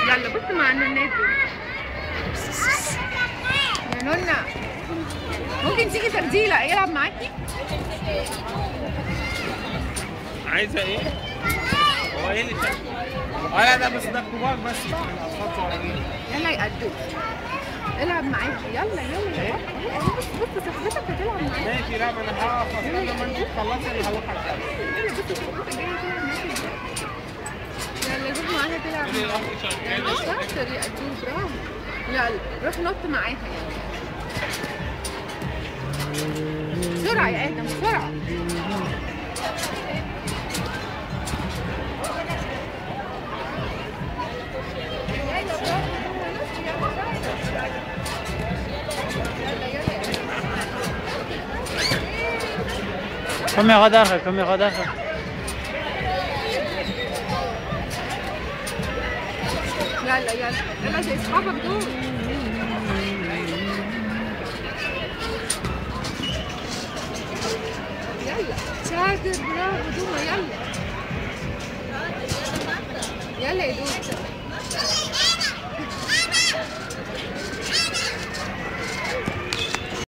يلا بص مع النونات يا نونا ممكن تيجي ترجيلة يلعب معاكي عايزه ايه؟ هو ايه اللي شاف؟ اه لا ده بس ده كبار بس مش الاطفال صغيرين يلا يقدم العب معاكي يلا يلا يلا بص بص صاحبتك هتلعب معاكي ماشي لا ما انا هقف اصلا لما انت تخلصي انا هروح اشتغل يلا بص صاحبتك جايه تلعب معاكي يلا شوف معاها تلعب قولي معاكي. الاخ شغال يلا شاطر يا قدوم برافو يلا روح نط معاها يلا بسرعة يا آدم بسرعة Caméra d'arrêt, caméra d'arrêt. يلا يلا يلا زي اصحابك دول يلا شاطر برافو دوما يلا يلا يا دوما